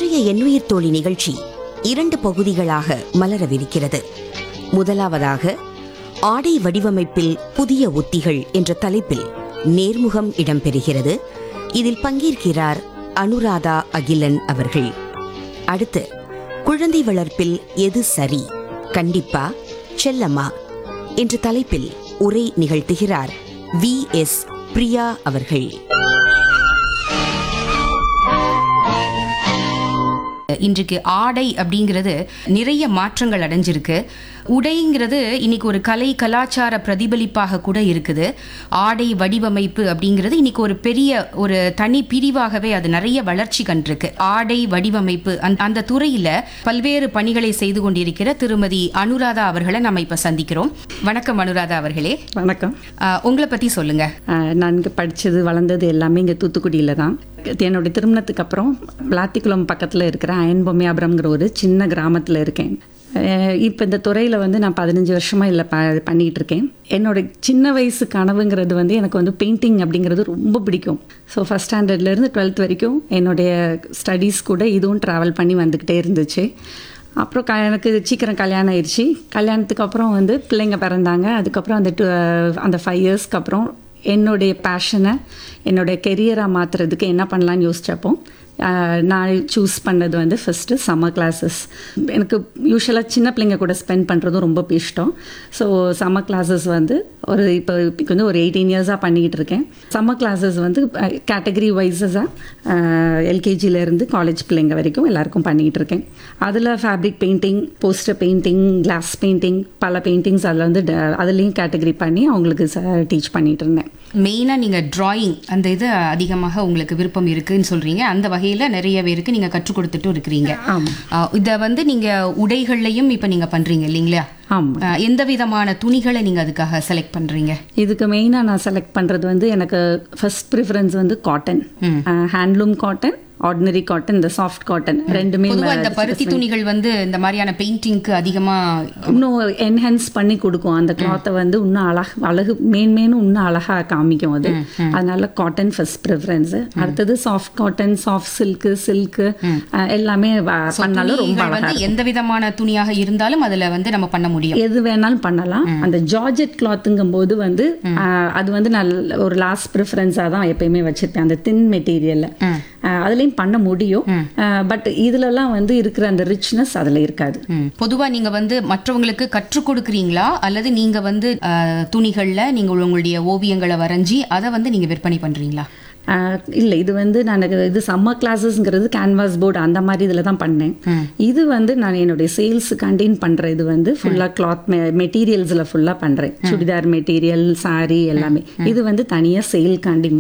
இன்றைய எண்ணுயிர் தோழி நிகழ்ச்சி இரண்டு பகுதிகளாக மலரவிருக்கிறது முதலாவதாக ஆடை வடிவமைப்பில் புதிய உத்திகள் என்ற தலைப்பில் நேர்முகம் இடம்பெறுகிறது இதில் பங்கேற்கிறார் அனுராதா அகிலன் அவர்கள் அடுத்து குழந்தை வளர்ப்பில் எது சரி கண்டிப்பா செல்லம்மா என்ற தலைப்பில் உரை நிகழ்த்துகிறார் வி எஸ் பிரியா அவர்கள் இன்றைக்கு ஆடை அப்படிங்கிறது நிறைய மாற்றங்கள் அடைஞ்சிருக்கு உடைங்கிறது இன்னைக்கு ஒரு கலை கலாச்சார பிரதிபலிப்பாக கூட இருக்குது ஆடை வடிவமைப்பு அப்படிங்கிறது இன்னைக்கு ஒரு பெரிய ஒரு தனி பிரிவாகவே அது நிறைய வளர்ச்சி கண்டிருக்கு ஆடை வடிவமைப்பு அந்த- அந்த துறையில பல்வேறு பணிகளை செய்து கொண்டிருக்கிற திருமதி அனுராதா அவர்களை நம்ம இப்ப சந்திக்கிறோம் வணக்கம் அனுராதா அவர்களே வணக்கம் ஆஹ், உங்களை பத்தி சொல்லுங்க அஹ், நான் இங்கே படித்தது வளர்ந்தது எல்லாமே இங்கே தூத்துக்குடியில் தான் என்னுடைய திருமணத்துக்கு அப்புறம் விளாத்திக்குளம் பக்கத்தில் இருக்கிற அயன்பொம்மையாபுரம்ங்கிற ஒரு சின்ன கிராமத்தில் இருக்கேன் இப்போ இந்த துறையில் வந்து நான் பதினஞ்சு வருஷமாக இல்லை ப பண்ணிகிட்டு இருக்கேன் என்னோட சின்ன வயசு கனவுங்கிறது வந்து எனக்கு வந்து பெயிண்டிங் அப்படிங்கிறது ரொம்ப பிடிக்கும் ஸோ ஃபஸ்ட் ஸ்டாண்டர்ட்லேருந்து டுவெல்த் வரைக்கும் என்னுடைய ஸ்டடீஸ் கூட இதுவும் ட்ராவல் பண்ணி வந்துக்கிட்டே இருந்துச்சு அப்புறம் க எனக்கு சீக்கிரம் கல்யாணம் ஆயிடுச்சு கல்யாணத்துக்கு அப்புறம் வந்து பிள்ளைங்க பிறந்தாங்க அதுக்கப்புறம் அந்த டு- அந்த ஃபைவ் இயர்ஸ்க்கு அப்புறம் என்னுடைய பேஷனை என்னுடைய கெரியராக மாற்றுறதுக்கு என்ன பண்ணலான்னு யோசிச்சப்போ ஆஹ், நான் சூஸ் பண்ணது வந்து ஃபஸ்ட்டு சம்மர் கிளாஸஸ் எனக்கு யூஸ்வலாக சின்ன பிள்ளைங்க கூட ஸ்பெண்ட் பண்ணுறதும் ரொம்ப இஷ்டம் ஸோ சம்மர் கிளாஸஸ் வந்து ஒரு இப்போ இப்போ வந்து ஒரு எயிட்டீன் இயர்ஸாக பண்ணிக்கிட்டு இருக்கேன் சம்மர் கிளாஸஸ் வந்து கேட்டகரி வைஸஸாக எல்கேஜிலேருந்து காலேஜ் பிள்ளைங்க வரைக்கும் எல்லாருக்கும் பண்ணிக்கிட்டு இருக்கேன் அதில் fabric painting poster painting class painting பல பெயிண்டிங்ஸ் அதில் வந்து ட- அதுலேயும் கேட்டகரி பண்ணி அவங்களுக்கு டீச் பண்ணிகிட்டு இருந்தேன் மெயினா நீங்க டிராயிங் அந்த இது அதிகமாக உங்களுக்கு விருப்பம் இருக்குன்னு சொல்றீங்க அந்த வகையில நிறைய பேருக்கு நீங்க கற்றுக் கொடுத்துட்டும் இருக்கிறீங்க ஆமாம் ஆஹ் இத வந்து நீங்க உடைகள்லையும் இப்ப நீங்க பண்றீங்க இல்லைங்களா ஆமாம் ஆஹ் எந்த விதமான துணிகளை நீங்க அதுக்காக செலக்ட் பண்றீங்க இதுக்கு மெயினாக நான் செலக்ட் பண்ணுறது வந்து எனக்கு ஃபர்ஸ்ட் ப்ரிஃபரன்ஸ் வந்து cotton handloom cotton ordinary cotton இந்த சாஃப்ட் காட்டன் ரெண்டுமே பொதுவா இந்த பருத்தி துணிகள் வந்து இந்த மாதிரியான பெயிண்டிங்க்கு அதிகமா இன்னும் என்ஹான்ஸ் பண்ணி கொடுக்கும் அந்த கிளாத்தை வந்து இன்னும் அழகு அழகு மேன்மேனும் இன்னும் அழகா காமிக்கும் அது அதனால காட்டன் ஃபர்ஸ்ட் ப்ரிஃபரன்ஸ் அடுத்தது soft cotton soft silk silk எல்லாமே வ- பண்ணாலும் ரொம்ப துணிகள் அழகா வந்து எந்த விதமான துணியாக இருந்தாலும் அதுல வந்து நம்ம பண்ண முடியும் எது வேணாலும் பண்ணலாம் அந்த ஜார்ஜெட் கிளாத்துங்கும் போது வந்து ஆஹ், அது வந்து நான் ஒரு லாஸ்ட் ப்ரிஃபரன்ஸாக தான் எப்பயுமே வச்சிருப்பேன் அந்த தின் மெட்டீரியல்ல அதுலேயும் பண்ண முடியும் பட் இதுலலாம் வந்து இருக்கிற அந்த ரிச்னஸ் அதில் இருக்காது ம். பொதுவா நீங்க வந்து மற்றவங்களுக்கு கற்றுக் கொடுக்குறீங்களா அல்லது நீங்க வந்து ஆஹ், துணிகள்ல நீங்க உங்களுடைய ஓவியங்களை வரைஞ்சி அதை வந்து நீங்க விற்பனை பண்றீங்களா இல்லை இது வந்து நான் இது சம்மர் கிளாஸஸ்ங்கிறது கேன்வாஸ் போர்டு அந்த மாதிரி இதில் தான் பண்ணேன் இது வந்து நான் என்னுடைய சேல்ஸ் கண்டெயின் பண்ணுற இது வந்து ஃபுல்லாக கிளாத் மெட்டீரியல்ஸில் ஃபுல்லாக பண்ணுறேன் சுடிதார் மெட்டீரியல் saree எல்லாமே இது வந்து தனியாக சேல் காண்டி